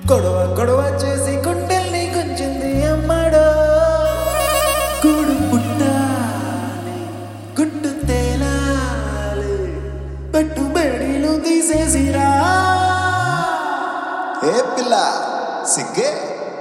గొడవ గొడవ చేసి గుండెల్ని గుంజింది అమ్మడో గూడు పుట్టాలి గుట్టు తేలాలి పెట్టు బేడీలు తీసేసిరా ఏ పిల్ల సిగ్గే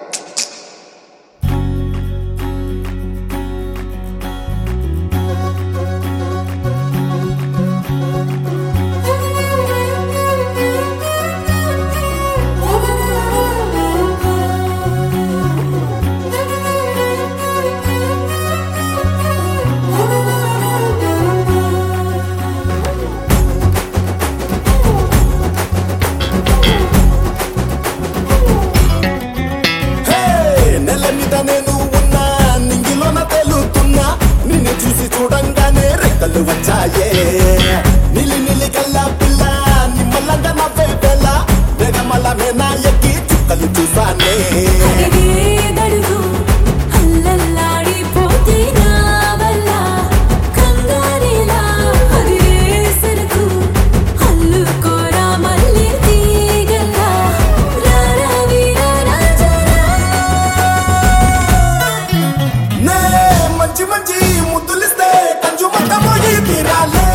హే! నెల మీద నేను ఉన్నా నింగిలోన తేలుతున్నా నిన్ను చూసి చూడంగానే రెక్కలు వచ్చాయే నిలి నిలి కల్లా పిల్ల నిమ్మలంగా నవ్వే పిల్ల వెగమల మేనా ఎక్కి చుక్కలు చూసానే అడిగేదడుగు అల్లల్లాడిపోతే నా వల్ల కంగారేలా అదిరేసరకు అల్లుకోరా మళ్ళీ తీగల్లా రారా వీరా రాజరా నే మంచి మంచి ముద్దులిస్తే కంచు మంట పోయి తీరాలే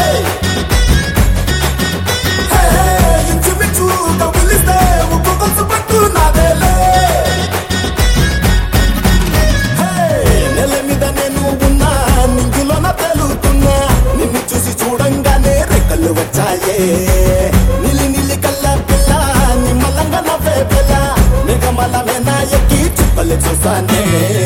హే! ఇంచుమించు కబులిస్తే ఉప్పు కొంచెం పట్టు నాదేలే హే! నెల మీద నేను ఉన్నా నింగిలోన తేలుతున్నా నిన్ను చూసి చూడంగానే రెక్కలు వచ్చాయే నిలి నిలి కల్ల పిల్ల నిమ్మలంగా నవ్వే పిల్ల నిగమల మేనా ఎక్కి చుక్కలు చూసానే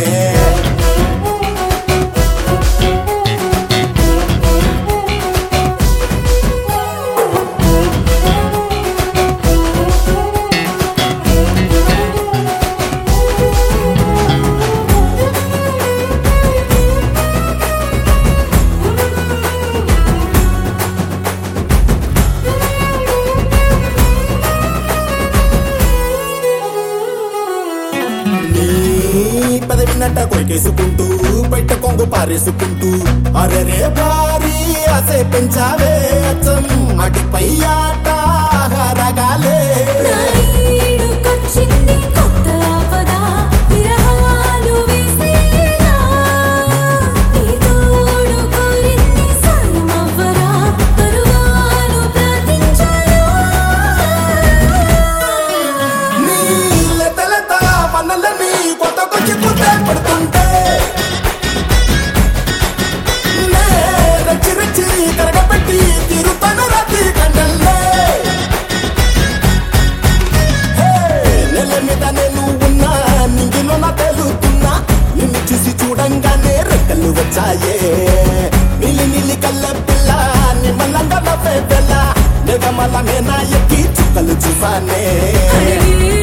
నీ పదవినట్ట కొరికేసుకుంటూ బయట కొంగు పారేసుకుంటూ అరెరే భారీ అసే పెంచావే అచ్చం అటుపై ఆట రగాలే నాయుడుకొచ్చింది కొత్త ఆపద విరహాలు వేసేలా నీ తోడు కోరింది సాయమవ్వరా పరువాలు ప్రార్థించాను నీ లెతలెత పనులని కొత్తకొచ్చి కుట్టే పడుతుంటే నే రచ్చి రచ్చి కరగపెట్టి తిరుతాను రాత్రి కండల్లే హే, నెల మీద నేను ఉన్నా నింగిలో నా తేలుతున్నా నిన్ను చూసి చూడంగానే రెక్కలు వచ్చాయే నిలి నిలి కళ్ళ పిల్ల నిమ్మలంగా నవ్వే పిల్ల నిగమల మేనా ఎక్కి చుక్కలు చూసానే అడిగి